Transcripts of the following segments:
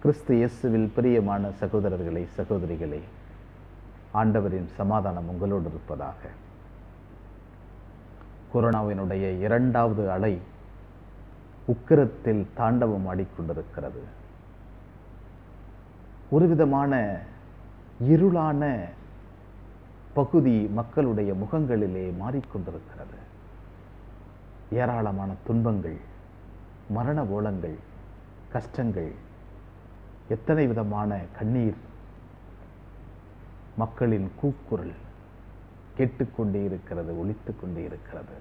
கிறிஸ்து இயேசுவில் பிரியமான சகோதரர்களே சகோதரிகளே ஆண்டவரின் சமாதானம் உங்களோடு இருப்பதாக கொரோனாவினுடைய இரண்டாவது அலை உக்கிரத்தில் தாண்டவம் ஆடிக்கொண்டிருக்கிறது ஒரு விதமான இருளான பகுதி மக்களுடைய முகங்களிலே மாறிக்கொண்டிருக்கிறது ஏராளமான துன்பங்கள் மரண ஓலங்கள் கஷ்டங்கள் எத்தனை விதமான கண்ணீர் மக்களின் கூக்குரல் கேட்டுக்கொண்டே இருக்கிறது ஒலித்துக் கொண்டே இருக்கிறது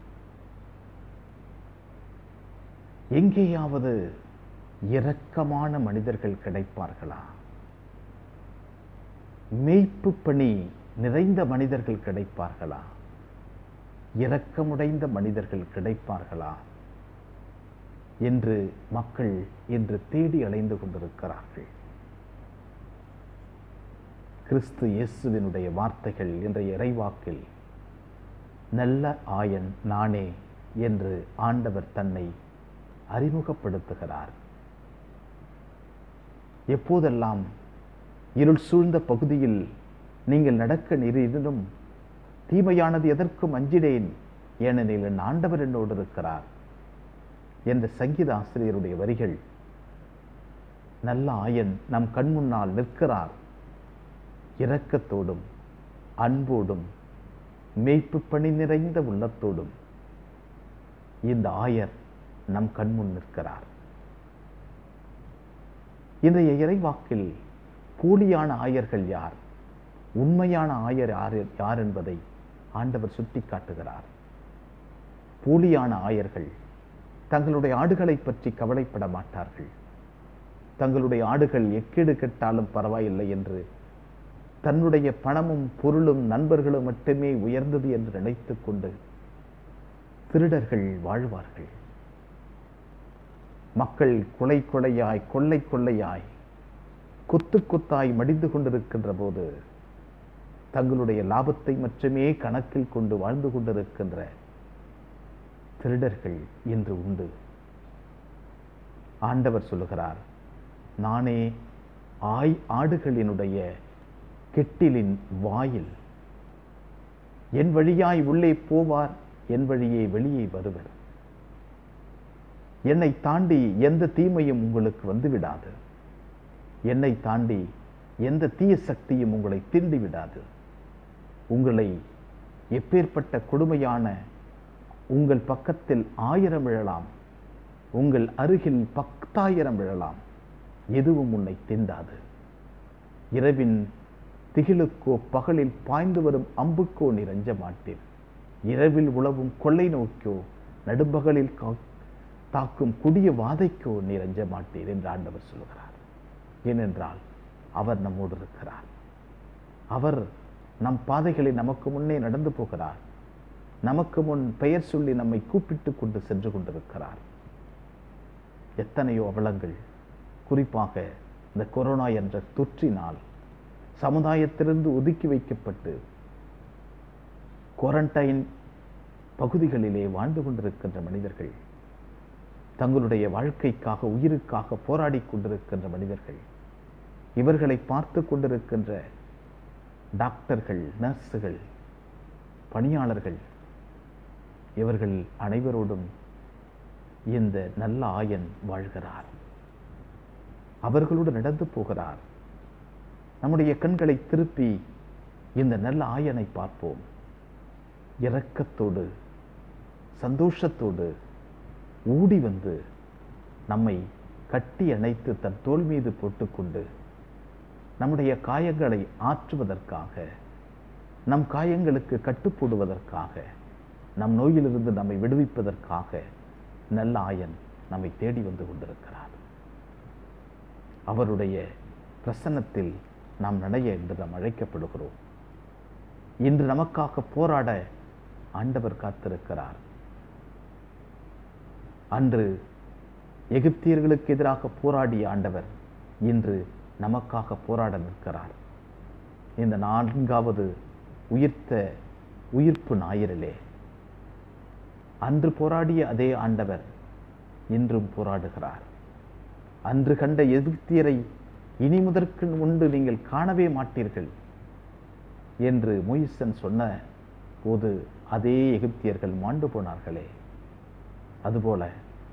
எங்கேயாவது இரக்கமான மனிதர்கள் கிடைப்பார்களா மெய்ப்பு பணி நிறைந்த மனிதர்கள் கிடைப்பார்களா இரக்கமுடைந்த மனிதர்கள் கிடைப்பார்களா என்று மக்கள் இன்று தேடி அலைந்து கொண்டிருக்கிறார்கள் கிறிஸ்து இயேசுவினுடைய வார்த்தைகள் இன்றைய இறைவாக்கில் நல்ல ஆயன் நானே என்று ஆண்டவர் தன்னை அறிமுகப்படுத்துகிறார் எப்போதெல்லாம் இருள் சூழ்ந்த பகுதியில் நீங்கள் நடக்க நேரிடும் தீமையானது எதற்கும் அஞ்சிடேன் ஏனெனில் என் ஆண்டவர் என்னோடு இருக்கிறார் என்ற சங்கீத ஆசிரியருடைய வரிகள் நல்ல ஆயன் நம் கண் முன்னால் நிற்கிறார் இரக்கத்தோடும் அன்போடும் மேய்ப்பு பணி நிறைந்த உள்ளத்தோடும் இந்த ஆயர் நம் கண்முன் நிற்கிறார் இன்றைய இறைவாக்கில் போலியான ஆயர்கள் யார் உண்மையான ஆயர் யார் யார் என்பதை ஆண்டவர் சுட்டிக்காட்டுகிறார் போலியான ஆயர்கள் தங்களுடைய ஆடுகளை பற்றி கவலைப்பட மாட்டார்கள் தங்களுடைய ஆடுகள் எக்கேடு கெட்டாலும் பரவாயில்லை என்று தன்னுடைய பணமும் பொருளும் நண்பர்களும் மட்டுமே உயர்ந்தது என்று நினைத்துக் கொண்டு திருடர்கள் வாழ்வார்கள் மக்கள் கொலை கொலையாய் கொள்ளை கொள்ளையாய் கொத்து கொத்தாய் மடிந்து கொண்டிருக்கின்ற போது தங்களுடைய லாபத்தை மட்டுமே கணக்கில் கொண்டு வாழ்ந்து கொண்டிருக்கின்ற திருடர்கள் இன்று உண்டு ஆண்டவர் சொல்லுகிறார் நானே ஆய் ஆடுகளினுடைய கெட்டிலின் வாயில் என் வழியாய் உள்ளே போவார் என் வழியே வெளியே வருவர் என்னை தாண்டி எந்த தீமையும் உங்களுக்கு வந்துவிடாது என்னை தாண்டி எந்த தீய சக்தியும் உங்களை தீண்டி விடாது உங்களை எப்பேற்பட்ட கொடுமையான உங்கள் பக்கத்தில் ஆயிரம் விழலாம் உங்கள் அருகில் பத்தாயிரம் விழலாம் எதுவும் உன்னை தீண்டாது இரவின் திகிலுக்கோ பகலில் பாய்ந்து வரும் அம்புக்கோ நீ ரஞ்ச மாட்டீர் இரவில் உழவும் கொள்ளை நோக்கோ நடும்பகலில் தாக்கும் கொடிய வாதைக்கோ நீ ரஞ்ச மாட்டீர் என்று ஆண்டவர் சொல்கிறார் ஏனென்றால் அவர் நம்மோடு இருக்கிறார் அவர் நம் பாதைகளை நமக்கு முன்னே நடந்து போகிறார் நமக்கு முன் பெயர் சொல்லி நம்மை கூப்பிட்டு கொண்டு சென்று கொண்டிருக்கிறார் எத்தனையோ அவலங்கள் குறிப்பாக இந்த கொரோனா என்ற தொற்றினால் சமுதாயத்திலிருந்து ஒதுக்கி வைக்கப்பட்டு குவாரண்டைன் பகுதிகளிலே வாழ்ந்து கொண்டிருக்கின்ற மனிதர்கள் தங்களுடைய வாழ்க்கைக்காக உயிருக்காக போராடி கொண்டிருக்கின்ற மனிதர்கள் இவர்களை பார்த்து கொண்டிருக்கின்ற டாக்டர்கள் நர்ஸுகள் பணியாளர்கள் இவர்கள் அனைவரோடும் இந்த நல்ல ஆயன் வாழ்கிறார் அவர்களோடு நடந்து போகிறார் நம்முடைய கண்களை திருப்பி இந்த நல்ல ஆயனை பார்ப்போம் இரக்கத்தோடு சந்தோஷத்தோடு ஓடி வந்து நம்மை கட்டி அணைத்து தன் தோல் மீது போட்டுக்கொண்டு நம்முடைய காயங்களை ஆற்றுவதற்காக நம் காயங்களுக்கு கட்டுப்போடுவதற்காக நம் நோயிலிருந்து நம்மை விடுவிப்பதற்காக நல்ல ஆயன் நம்மை தேடி வந்து கொண்டிருக்கிறார் அவருடைய பிரசன்னத்தில் நாம் நடைய என்று நாம் அழைக்கப்படுகிறோம் இன்று நமக்காக போராட ஆண்டவர் காத்திருக்கிறார் அன்று எகிப்தியர்களுக்கு எதிராக போராடிய ஆண்டவர் இன்று நமக்காக போராட நிற்கிறார் இந்த நான்காவது உயிர்த்த உயிர்ப்பு ஞாயிறிலே அன்று போராடிய அதே ஆண்டவர் இன்றும் போராடுகிறார் அன்று கண்ட எகிப்தியரை இனி முதற்கு உண்டு நீங்கள் காணவே மாட்டீர்கள் என்று மொயிசன் சொன்ன போது அதே எகிப்தியர்கள் மாண்டு போனார்களே அதுபோல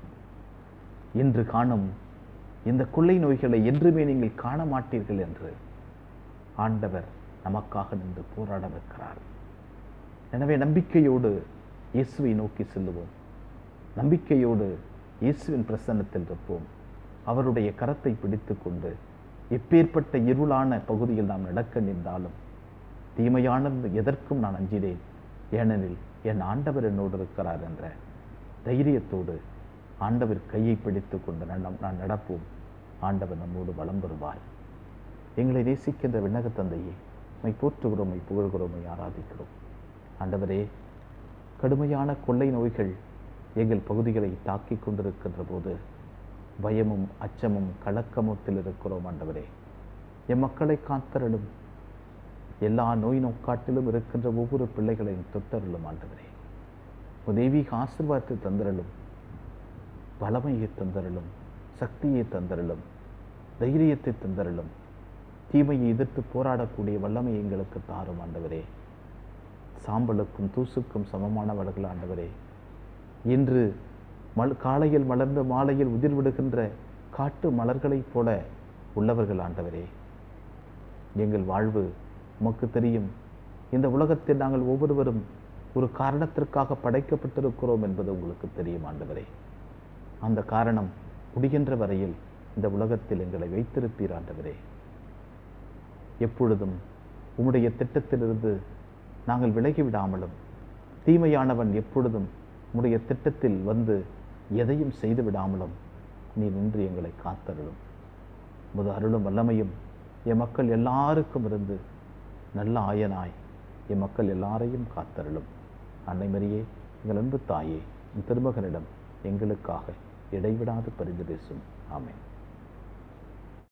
இன்று காணும் இந்த கொள்ளை நோய்களை என்றுமே நீங்கள் காண மாட்டீர்கள் என்று ஆண்டவர் நமக்காக நின்று போராட வைக்கிறார் எனவே நம்பிக்கையோடு இயேசுவை நோக்கி செல்லுவோம் நம்பிக்கையோடு இயேசுவின் பிரசன்னத்தில் இருப்போம் அவருடைய கரத்தை பிடித்துக்கொண்டு எப்பேற்பட்ட இருளான பகுதியில் நாம் நடக்க நின்றாலும் தீமையானது எதற்கும் நான் அஞ்சினேன் ஏனெனில் என் ஆண்டவர் என்னோடு இருக்கிறார் என்ற தைரியத்தோடு ஆண்டவர் கையை பிடித்துக் கொண்டு நடம் நான் நடப்போம் ஆண்டவர் நம்மோடு வளம் வருவார் எங்களை நேசிக்கின்ற விண்ணக தந்தையே மை போற்றுகிறோம் மை புகழ்கிறோம் மை ஆராதிக்கிறோம் ஆண்டவரே கடுமையான கொள்ளை நோய்கள் எங்கள் பகுதிகளை தாக்கிக் கொண்டிருக்கின்ற போது பயமும் அச்சமும் கலக்கமத்தில் இருக்கிறோம் ஆண்டவரே எம் மக்களை காத்தரலும் எல்லா நோய் நோக்காட்டிலும் இருக்கின்ற ஒவ்வொரு பிள்ளைகளையும் தொட்டருளும் ஆண்டவரே உன் தெய்வீக ஆசீர்வாதத்தை தந்தரலும் பலமையை தந்தரலும் சக்தியை தந்தரலும் தைரியத்தை தந்தரலும் தீமையை எதிர்த்து போராடக்கூடிய வல்லமை எங்களுக்கு தாரும் ஆண்டவரே சாம்பலுக்கும் தூசுக்கும் சமமானவர்கள் ஆண்டவரே இன்று மல் காலையில் மலர்ந்து மாலையில் உதிர் விடுகின்ற காட்டு மலர்களைப் போல உள்ளவர்கள் ஆண்டவரே எங்கள் வாழ்வு உமக்கு தெரியும் இந்த உலகத்தில் நாங்கள் ஒவ்வொருவரும் ஒரு காரணத்திற்காக படைக்கப்பட்டிருக்கிறோம் என்பது உங்களுக்கு தெரியும் ஆண்டவரே அந்த காரணம் முடிகின்ற வரையில் இந்த உலகத்தில் எங்களை வைத்திருப்பீர் ஆண்டவரே எப்பொழுதும் உம்முடைய திட்டத்திலிருந்து நாங்கள் விலகி விடாமலும் தீமையானவன் எப்பொழுதும் உம்முடைய திட்டத்தில் வந்து எதையும் செய்து விடாமலும் நீ நின்று எங்களை காத்தருளும் முது அருளும் வல்லமையும் என் மக்கள் எல்லாருக்கும் இருந்து நல்ல ஆயனாய் என் மக்கள் எல்லாரையும் காத்தருளும் அன்னை மரியே எங்கள் அன்பு தாயே உன் திருமகனிடம் எங்களுக்காக இடைவிடாது பரிந்து பேசும் ஆமென்